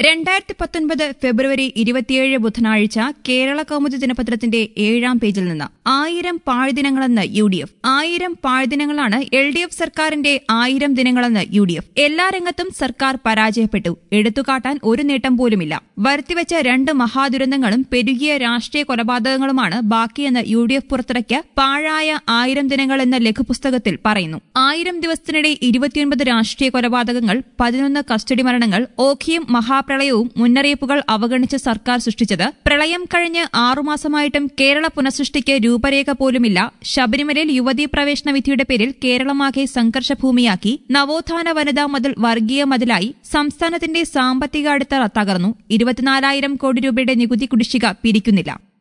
രണ്ടായിരത്തി പത്തൊൻപത് ഫെബ്രുവരി ഇരുപത്തിയേഴ് ബുധനാഴ്ച കേരള കൗമുദി ദിനപത്രത്തിന്റെ ഏഴാം പേജിൽ നിന്ന് ആയിരം പാഴ്ദിനങ്ങളെന്ന് യു ഡി എഫ് ആയിരം പാഴ്ദിനങ്ങളാണ് എൽ ഡി എഫ് സർക്കാരിന്റെ ആയിരം ദിനങ്ങളെന്ന് യു ഡി എഫ് എല്ലാ രംഗത്തും സർക്കാർ പരാജയപ്പെട്ടു എടുത്തുകാട്ടാൻ ഒരു നേട്ടം പോലുമില്ല വരുത്തിവെച്ച രണ്ട് മഹാദുരന്തങ്ങളും പെരുകിയ രാഷ്ട്രീയ കൊലപാതകങ്ങളുമാണ് ബാക്കിയെന്ന് യു ഡി എഫ് പുറത്തിറക്കിയ പാഴായ ആയിരം ദിനങ്ങൾ എന്ന ലഘുപുസ്തകത്തിൽ പറയുന്നു ആയിരം ദിവസത്തിനിടെ ഇരുപത്തിയൊൻപത് രാഷ്ട്രീയ കൊലപാതകങ്ങൾ പതിനൊന്ന് കസ്റ്റഡി മരണങ്ങൾ ഓഖിയും മഹാപ്രളയവും മുന്നറിയിപ്പുകൾ അവഗണിച്ച് സർക്കാർ സൃഷ്ടിച്ചത് പ്രളയം കഴിഞ്ഞ് ആറുമാസമായിട്ടും കേരള പുനഃസൃഷ്ടിക്ക് രൂപരേഖ പോലുമില്ല ശബരിമലയിൽ യുവതീ പ്രവേശന വിധിയുടെ പേരിൽ കേരളമാകെ സംഘർഷഭൂമിയാക്കി നവോത്ഥാന വനിതാ മതിൽ വർഗീയ മതിലായി സംസ്ഥാനത്തിന്റെ സാമ്പത്തിക അടിത്തറ തകർന്നു ഇരുപത്തിനാലായിരം കോടി രൂപയുടെ നികുതി കുടിശ്ശിക പിരിക്കുന്നില്ല